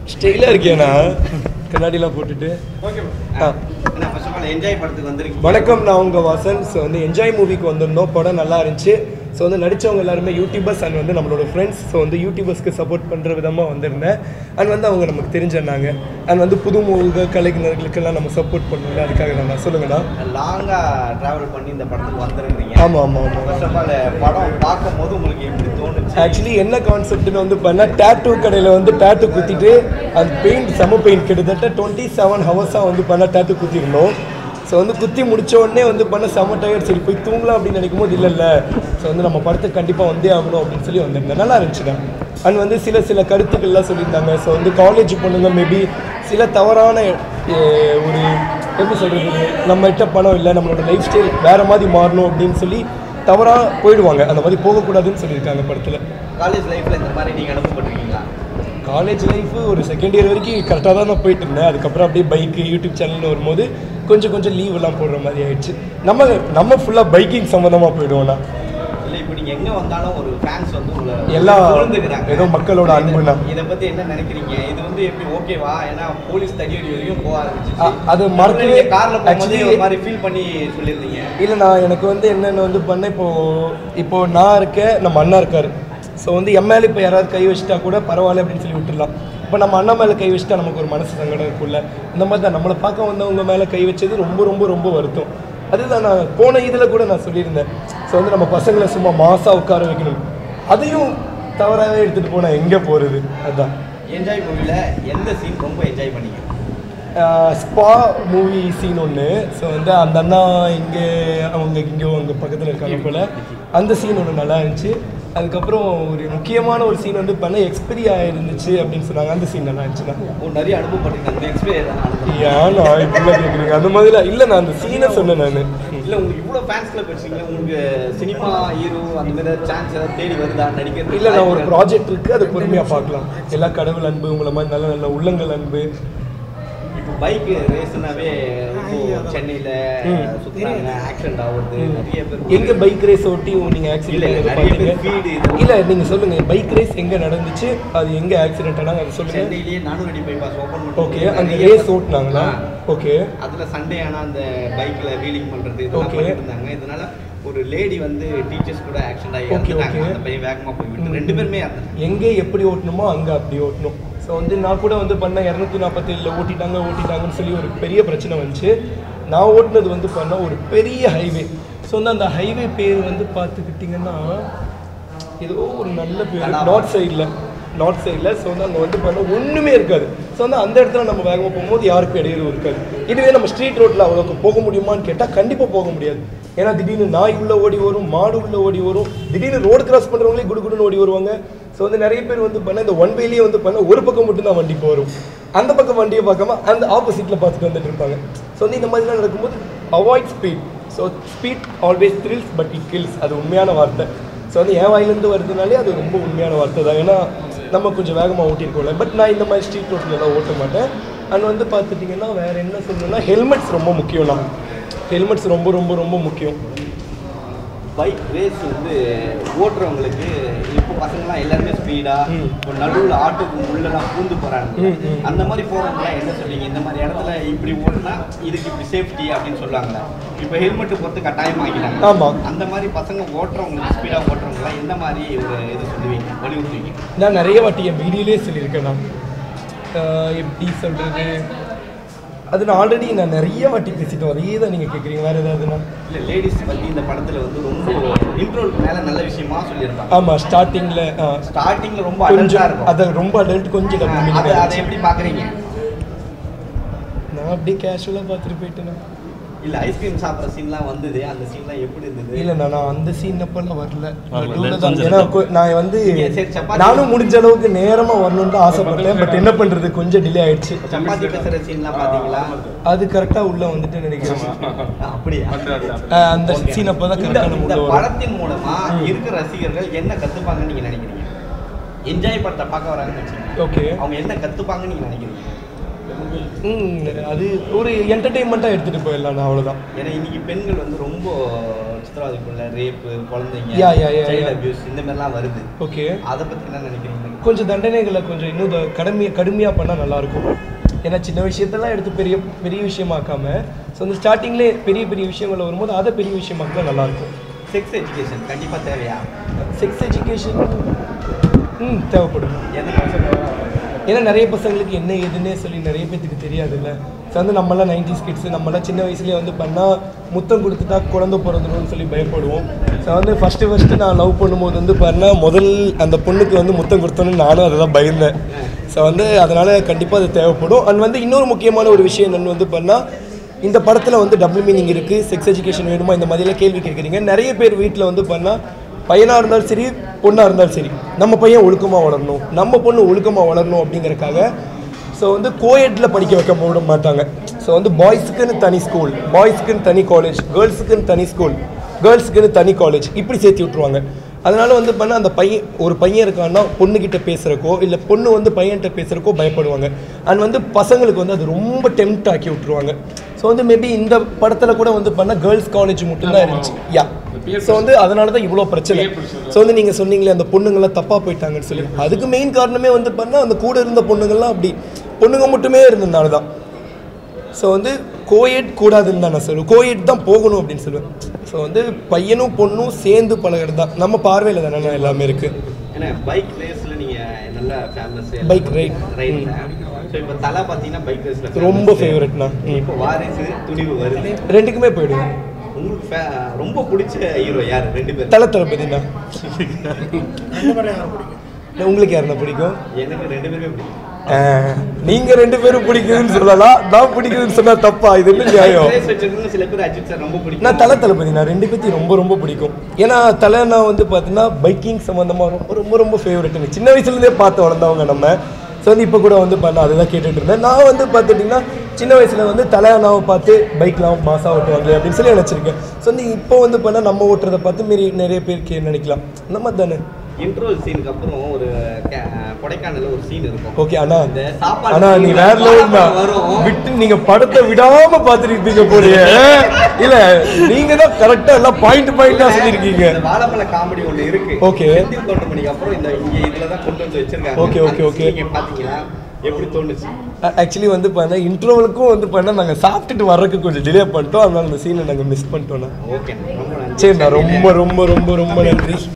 ஸ்டைலாக இருக்கேண்ணா கண்ணாடிலாம் போட்டுட்டு ஆ என்ன ஃபர்ஸ்ட் ஆஃப் ஆல் என்ஜாய் படத்துக்கு வந்திருக்கீங்க வணக்கம் நான் உங்கள் வாசன் ஸோ வந்து என்ஜாய் மூவிக்கு வந்திருந்தோம் படம் நல்லா இருந்துச்சு ஸோ வந்து நடித்தவங்க எல்லாருமே யூடியூபர்ஸ் அண்ட் வந்து நம்மளோட ஃப்ரெண்ட்ஸ் ஸோ வந்து யூடியூபர்ஸ்க்கு சப்போர்ட் பண்ணுற விதமாக வந்திருந்தேன் அண்ட் வந்து அவங்க நமக்கு தெரிஞ்சிருந்தாங்க அண்ட் வந்து புது மூக கலைஞர்களுக்கெல்லாம் நம்ம சப்போர்ட் பண்ணல அதுக்காக நான் சொல்லுங்கண்ணா லாங்கா டிராவல் பண்ணி இந்த படத்துக்கு வந்திருக்கீங்க ஆமாம் ஆமாம் ஆமாம் ஃபர்ஸ்ட் ஆஃப் ஆல் படம் பார்க்கும்போது உங்களுக்கு எப்படி தோணுச்சு ஆக்சுவலி என்ன கான்செப்ட்னு வந்து பண்ணால் டேட்டூ கடையில் வந்து டேட்டூ குத்திட்டு அந்த பெயிண்ட் செம பெயிண்ட் கிட்டத்தட்ட டுவெண்ட்டி செவன் ஹவர்ஸாக வந்து பண்ண டேட்டூ குத்திருந்தோம் ஸோ வந்து குத்தி முடிச்ச உடனே வந்து பண்ண செம டயர்ட் சரி போய் தூங்கலாம் அப்படின்னு நினைக்கும் போது இல்லை இல்லை ஸோ வந்து நம்ம படத்துக்கு கண்டிப்பாக வந்தே ஆகணும் அப்படின்னு சொல்லி வந்திருந்தேன் நல்லா இருந்துச்சுடா அண்ட் வந்து சில சில கருத்துக்கள்லாம் சொல்லியிருந்தாங்க ஸோ வந்து காலேஜ் பொண்ணுங்க மேபி சில தவறான அஹ், ஒரு எப்படி சொல்கிறது நம்மகிட்ட பணம் இல்லை நம்மளோட லைஃப் ஸ்டைல் வேறு மாதிரி மாறணும் அப்படின்னு சொல்லி தவறாக போயிடுவாங்க அந்த மாதிரி போகக்கூடாதுன்னு சொல்லியிருக்காங்க படத்தில் காலேஜ் லைஃப்ல இந்த மாதிரி நீங்க அனுப்பப்பட்டிருக்கீங்களா காலேஜ் லைஃபு ஒரு செகண்ட் இயர் வரைக்கும் கரெக்டாக தான் நான் போயிட்டு இருந்தேன் அதுக்கப்புறம் அப்படியே பைக்கு யூடியூப் சேனல்னு வரும்போது கொஞ்சம் கொஞ்சம் லீவ் எல்லாம் போடுற மாதிரி ஆயிடுச்சு நம்ம நம்ம ஃபுல்லாக பைக்கிங் சம்மந்தமாக போயிடுவோம்னா இல்ல இப்போ நீங்க எங்க வந்தாலும் ஒரு ஃபேன்ஸ் வந்து உங்களை எல்லாம் சூழ்ந்துக்கிறாங்க. ஏதோ மக்களோட அன்புண்ணா. இத- இத பத்தி என்ன நினைக்கிறீங்க இது வந்து எப்படி ஓகேவா ஏன்னா போலீஸ் தடியடி வரைக்கும் போக ஆரம்பிச்சிச்சு அ- அது மறக்கவே- நீங்க கார்ல போகும்போது actually- ஒரு மாதிரி ஃபீல் பண்ணி சொல்லியிருந்தீங்க இல்லை நான் எனக்கு வந்து என்னென்ன வந்து பண்ணேன் இப்போது இப்போ நான் இருக்கேன் நம்ம அண்ணா இருக்கார் ஸோ வந்து என் மேலே இப்போ யாராவது கை வச்சுட்டா கூட பரவாயில்ல அப்படின்னு சொல்லி விட்டுடலாம் இப்போ நம்ம அண்ணா மேலே கை வச்சுட்டா நமக்கு ஒரு மனசு சங்கடம் இருக்கும்ல இந்த மாதிரி தான் நம்மளை பார்க்க வந்தவங்க மேலே கை வச்சது ரொம்ப ரொம்ப ரொம்ப வருத்தம் அதுதான் நான் போன இதில் கூட நான் சொல்லியிருந்தேன் ஸோ வந்து நம்ம பசங்களை சும்மா மாசா உட்கார வைக்கணும் அதையும் தவறாகவே எடுத்துகிட்டு போனால் எங்கே போகிறது அதுதான் என்ஜாய் மூவில எந்த சீன் ரொம்ப என்ஜாய் பண்ணீங்க ஸ்பா மூவி சீன் ஒன்று ஸோ வந்து அந்த அண்ணா இங்கே அவங்க இங்கே அவங்க பக்கத்தில் இருக்காங்க போல் அந்த சீன் ஒன்று நல்லா இருந்துச்சு அதுக்கப்புறம் ஒரு முக்கியமான ஒரு சீன் வந்து பண்ண எக்ஸ்பீரி ஆயிருந்துச்சு அப்படின்னு சொன்னாங்க அந்த சீன் நல்லா இருந்துச்சுண்ணா ஒரு நிறைய அனுபவப்பட்டிருக்கீங்க அந்த எக்ஸ்பீரியன்ஸ் ஏன்னா இப்படிலாம் கேட்குறீங்க அந்த மாதிரிலாம் இல்லை நான் அந்த சீனை சொன்னேன் நான் இல்ல உங்களுக்கு இவ்வளவு ஃபேன்ஸ் கிளப் வச்சிருக்கீங்க உங்களுக்கு சினிமா ஹீரோ அந்த மாதிரி சான்ஸ் ஏதாவது தேடி வருதா நடிக்கிறது இல்லை நான் ஒரு ப்ராஜெக்ட் இருக்குது அது பொறுமையாக பார்க்கலாம் எல்லா கடவுள் அன்பு உங்களை மாதிரி நல்ல நல்ல உள்ளங்கள் அன்பு இப்போ பைக் ரேஸ்னாவே சென்னையில ம். சுத்துறாங்க ஆக்சிடென்ட் ஆகுது நிறைய பேர் எங்க பைக் ரேஸ் ஓட்டி நீங்க இல்ல, ஆக்சிடென்ட் நிறைய பேர் பாத்தீங்க feed இது. இல்ல நீங்க சொல்லுங்க பைக் ரேஸ் எங்க நடந்துச்சு அது எங்க ஆக்சிடென்ட் ஆனாங்க அது சொல்லுங்க சென்னையிலேயே நானூறு அடி பைபாஸ் ஓபன் பண்ணி ஓகே அந்த ரேஸ் ஓட்டுனாங்களா ஓகே அதுல சண்டே ஆனா அந்த பைக்ல வீலிங் பண்றது இதெல்லாம் Okay. பண்ணிட்டு இருந்தாங்க இதனால ஒரு லேடி வந்து டீச்சர்ஸ் கூட ஆக்சிடென்ட் ஆகி Okay, இறந்துட்டாங்க okay. அந்த பையன் வேகமா போய் விட்டு ரெண்டு பேருமே இறந்துட்டாங்க எங்க எப்படி ஓட்டணுமோ அங்க அப்படி ஓட்டணும் ஸோ வந்து நான் கூட வந்து பண்ண இரநூத்தி நாற்பத்தேழில் ஓட்டிட்டாங்க ஓட்டிட்டாங்கன்னு சொல்லி ஒரு பெரிய பிரச்சனை வந்துச்சு நான் ஓட்டினது வந்து பண்ண ஒரு பெரிய ஹைவே ஸோ வந்து அந்த ஹைவே பேர் வந்து பார்த்துக்கிட்டிங்கன்னா ஏதோ ஒரு நல்ல பேர் நார்த் சைடில் நார்த் சைடில் ஸோ வந்து அங்கே வந்து பண்ண ஒன்றுமே இருக்காது ஸோ வந்து அந்த இடத்துல நம்ம வேகமாக போகும்போது யாருக்கும் இடையூறு இருக்காது இதுவே நம்ம ஸ்ட்ரீட் ரோட்டில் அவ்வளோக்கு போக முடியுமான்னு கேட்டால் கண்டிப்பாக போக முடியாது ஏன்னா திடீர்னு நாய் உள்ள ஓடி வரும் மாடு உள்ள ஓடி வரும் திடீர்னு ரோடு கிராஸ் பண்ணுறவங்களே குடுகுடுன்னு ஓடி வருவாங்க ஸோ வந்து நிறைய பேர் வந்து பண்ண இந்த ஒன் வேலேயே வந்து பண்ண ஒரு பக்கம் மட்டும்தான் வண்டி போகும் அந்த பக்கம் வண்டியை பார்க்காம அந்த ஆப்போசிட்டில் பார்த்துட்டு வந்துட்டு இருப்பாங்க ஸோ வந்து இந்த மாதிரிலாம் நடக்கும்போது avoid speed so speed always thrills but it kills அது உண்மையான வார்த்தை ஸோ வந்து என் வாயிலேருந்து வருதுனாலே அது ரொம்ப உண்மையான வார்த்தை தான் ஏன்னா நம்ம கொஞ்சம் வேகமாக ஓட்டியிருக்கோம்ல பட் நான் இந்த மாதிரி ஸ்ட்ரீட் ரோட்லலாம் ஓட்ட மாட்டேன் அண்ட் வந்து பார்த்துட்டிங்கன்னா வேறு என்ன சொல்லணும்னா ஹெல்மெட்ஸ் ரொம்ப முக்கியம்னா ஹெல்மெட்ஸ் ரொம்ப ரொம்ப ரொம்ப முக்கியம் பைக் ரேஸ் வந்து ஓட்டுறவங்களுக்கு இப்போ பசங்கலாம் எல்லாருமே ஸ்பீடா ம். இப்போ நடுவில் ஆட்டோக்கு உள்ளலாம் பூந்து போறாங்க ம், ம். அந்த மாதிரி போறவங்கலாம் என்ன சொல்றீங்க இந்த மாதிரி இடத்துல இப்படி ஓட்டுனா இதுக்கு இப்படி சேஃப்டி அப்படின்னு சொல்லுவாங்க இப்போ ஹெல்மெட் பொறுத்து கட்டாயம் ஆகிட்டாங்க ஆமா. அந்த மாதிரி பசங்க ஓட்டுறவங்களுக்கு ஸ்பீடா ஓட்டுறவங்கலாம் எந்த மாதிரி ஒரு இது சொல்லுவீங்க வலியுறுத்துவீங்க நான் நிறைய வாட்டி என் வீடியோலே சொல்லியிருக்கேன் நான் ஆஹ் எப்படி சொல்கிறது அது நான் ஆல்ரெடி நான் நிறைய வாட்டி பேசிட்டோம் அதே தான் நீங்கள் கேட்குறீங்க வேறு ஏதாவதுண்ணா இல்ல லேடிஸ் பத்தி இந்த படத்துல வந்து ரொம்ப இன்ட்ரோல் மேல நல்ல விஷயமா சொல்லியிருப்பாங்க ஆமாம் ஸ்டார்டிங்கில் ஸ்டார்டிங்ல ரொம்ப அடல்ட்டா கொஞ்சம் இருக்கும் அதை ரொம்ப அடல்ட் கொஞ்சம் அதை டப்பு அதை எப்படி பாக்குறீங்க நான் அப்படியே கேஷுவலாக பார்த்துட்டு போயிட்டேன் இல்ல ஐஸ்கிரீம் சாப்பிட்ற சீன்லாம் வந்தது அந்த சீன்லாம் எப்படி இருந்தது இல்லை நான் நான் அந்த சீன் அப்பெல்லாம் வரல வரல. நடுவுல தான். ஏன்னா கொ- நான் வந்து நீங்க சரி, சப்பாத்தி- நானும் முடிஞ்ச அளவுக்கு நேரமாக வரணும்னு தான் ஆசைப்பட்டேன் பட் என்ன பண்ணுறது கொஞ்சம் டிலே ஆயிடுச்சு சப்பாத்தி பேசுற சீன்லாம் பாத்தீங்களா அது கரெக்டாக உள்ளே வந்துட்டு நினைக்கிறேன் அப்படியா ஆஹ் அந்த Okay. சீன் அப்போ தான் இந்த கரெக்டாக இந்த நம்ம வரும் படத்தின் மூலமா ம். இருக்கிற ரசிகர்கள் என்ன கத்துப்பாங்கன்னு நீங்க நினைக்கிறீங்க என்ஜாய் படத்தை பார்க்க வராங்கன்னு வச்சுக்கோங்க ஓகே அவங்க என்ன கத்துப்பாங்கன்னு நீங்க நினைக்கிறீங்க ம் அது ஒரு என்டர்டெயின்மெண்ட்டாக எடுத்துகிட்டு போயிடலாம் நான் அவ்வளோதான் ஏன்னா இன்னைக்கு பெண்கள் வந்து ரொம்ப சித்திரவதைக்குள்ள ரேப்பு குழந்தைங்க Yeah, yeah, yeah, child yeah. Abuse இந்த மாதிரிலாம் வருது ஓகே அதை பத்தி என்ன நினைக்கிறீங்க கொஞ்சம் தண்டனைகளை கொஞ்சம் இன்னும் த- கடுமையா கடுமையாக பண்ணால் நல்லாயிருக்கும் ஏன்னா சின்ன விஷயத்தெல்லாம் எடுத்து பெரிய பெரிய விஷயமாக்காம ஸோ அந்த ஸ்டார்டிங்லேயே பெரிய பெரிய விஷயங்கள் வரும்போது அதை பெரிய விஷயமாக்க நல்லாயிருக்கும் செக்ஸ் எஜுகேஷன் கண்டிப்பா தேவையா செக்ஸ் எஜுகேஷன் ம் தேவைப்படும் எந்த ஏன்னா நிறைய பசங்களுக்கு என்ன ஏதுன்னே சொல்லி நிறைய பேத்துக்கு தெரியாதுல்ல ஸோ வந்து நம்மளாம் நைன்டிஸ் கிட்ஸ் நம்மளாம் சின்ன வயசுலேயே வந்து பண்ணால் முத்தம் கொடுத்துட்டா குழந்தை பிறந்துடும்னு சொல்லி பயப்படுவோம் ஸோ வந்து ஃபஸ்ட்டு ஃபஸ்ட்டு நான் லவ் பண்ணும்போது வந்து பண்ணால் முதல் அந்த பொண்ணுக்கு வந்து முத்தம் கொடுத்தோன்னு நானும் அதை தான் பயந்தேன் ஸோ வந்து அதனால் கண்டிப்பாக அது தேவைப்படும் அண்ட் வந்து இன்னொரு முக்கியமான ஒரு விஷயம் என்னென்னு வந்து பண்ணால் இந்த படத்தில் வந்து டபுள் மீனிங் இருக்குது செக்ஸ் எஜுகேஷன் வேணுமா இந்த மாதிரிலாம் கேள்வி கேட்குறீங்க நிறைய பேர் வீட்டில் வந்து பண்ணால் பையனாக இருந்தாலும் சரி பொண்ணாக இருந்தாலும் சரி நம்ம பையன் ஒழுக்கமாக வளரணும் நம்ம பொண்ணு ஒழுக்கமாக வளரணும் அப்படிங்கறக்காக ஸோ வந்து கோயட்டில் படிக்க வைக்க விட மாட்டாங்க ஸோ வந்து பாய்ஸுக்குன்னு தனி ஸ்கூல் பாய்ஸுக்குன்னு தனி காலேஜ் கேர்ள்ஸுக்குன்னு தனி ஸ்கூல் கேர்ள்ஸுக்குன்னு தனி காலேஜ் இப்படி சேர்த்து விட்ருவாங்க அதனால வந்து பண்ண அந்த பையன் ஒரு பையன் இருக்கான்னா பொண்ணுக்கிட்ட பேசுகிறக்கோ இல்லை பொண்ணு வந்து பையன்கிட்ட பேசுகிறக்கோ பயப்படுவாங்க அண்ட் வந்து பசங்களுக்கு வந்து அது ரொம்ப டெம்ட் ஆக்கி விட்ருவாங்க ஸோ வந்து மேபி இந்த படத்தில் கூட வந்து பண்ண கேர்ள்ஸ் காலேஜ் மட்டும்தான் இருந்துச்சு யா ஸோ வந்து அதனால தான் இவ்வளோ பிரச்சனை ஸோ வந்து நீங்கள் சொன்னீங்களே அந்த பொண்ணுங்கள்லாம் தப்பாக போயிட்டாங்கன்னு சொல்லி அதுக்கு மெயின் காரணமே வந்து பண்ணால் அந்த கூட இருந்த பொண்ணுங்கள்லாம் அப்படி பொண்ணுங்க மட்டுமே இருந்ததுனால தான் ஸோ வந்து கோயட் கூடாதுன்னு தான் நான் சொல்லுவேன் கோயட் தான் போகணும் அப்படின்னு சொல்லுவேன் ஸோ வந்து பையனும் பொண்ணும் சேர்ந்து பழகிறது தான் நம்ம பார்வையில் தானே எல்லாமே இருக்குது ஏன்னா பைக் ரேஸ்ல நீங்க நல்ல ஃபேமஸ் Bike ride. ரைட்ல ஸோ இப்போ தலை பார்த்தீங்கன்னா பைக் ரேஸ்ல ரொம்ப ஃபேவரட்ண்ணா இப்போ வாரிசு துணிவு வருது ரெண்டுக்குமே போயிடுவேன் உங்களுக்கு fa- ரொம்ப பிடிச்ச ஹீரோ யார் ரெண்டு பேர் தலை தளபதிண்ணா உங்களுக்கு யாருண்ணா பிடிக்கும் எனக்கு ரெண்டு பேருமே பிடிக்கும் ஆஹ், நீங்க ரெண்டு பேரும் பிடிக்குதுன்னு சொல்லலாம் நான் பிடிக்குதுன்னு சொன்னா தப்பா இது என்ன நியாயம் ரேஸ் வச்சிருக்கவங்க சில பேர் அஜித் சார் ரொம்ப பிடிக்கும் நான் தலை தளபதி நான் ரெண்டு பேத்தையும் ரொம்ப ரொம்ப பிடிக்கும் ஏன்னா தலை நான் வந்து பார்த்தீங்கன்னா பைக்கிங் சம்மந்தமாக ரொம்ப ரொம்ப ரொம்ப ஃபேவரெட்டுங்க சின்ன வயசுலேருந்தே பார்த்து வளர்ந்தவங்க நம்ம ஸோ வந்து இப்போ கூட வந்து பண்ண அதை தான் கேட்டுட்டு இருந்தேன் நான் வந்து பார்த்துட்டிங்கன்னா சின்ன வயசில் வந்து தலை அண்ணாவை பார்த்து பைக்லாம் மாசாக ஓட்டுவாங்களே அப்படின்னு சொல்லி நினச்சிருக்கேன் ஸோ வந்து இப்போ வந்து பண்ணால் நம்ம ஓட்டுறதை பார்த்து மாரி நிறைய பேருக்கு நினைக்கலாம் அந்த மாதிரி தானே இன்ட்ரோல் சீனுக்கு அப்புறம் ஒரு கே- கொடைக்கானல்ல ஒரு சீன் இருக்கும் ஓகே அண்ணா இந்த சாப்பாடு அண்ணா நீ scene வேற ல லெவல் வாழைப்பழம் வரும் விட்டு நீங்க படத்தை விடாம பாத்துருப்பீங்க போலயே இல்ல நீங்க தான் கரெக்டா எல்லாம் பாயிண்ட் பாயிண்டா சொல்லிருக்கீங்க இந்த வாழைப்பழ காமெடி ஒண்ணு இருக்கு Okay. செந்தில் தோட்டமணிக்கு அப்புறம் இந்த இங்க இதுல தான் கொண்டு வந்து வச்சிருக்காங்க Okay, okay, அந்த okay. scene நீங்க பாத்தீங்களா எப்படி தோணுச்சு ஆக்சுவலி வந்து பண்ண இன்ட்ரோவலுக்கும் வந்து பண்ண நாங்க சாப்பிட்டுட்டு வர்றதுக்கு கொஞ்சம் டிலே பண்ணிட்டோம் அதனால அந்த சீனை நாங்க மிஸ் பண்ணிட்டோம்ண்ணா ஓகே ரொம்ப நன்றி சரிண்ணா ரொம்ப ரொம்ப ரொம்ப ரொம்ப நன்றி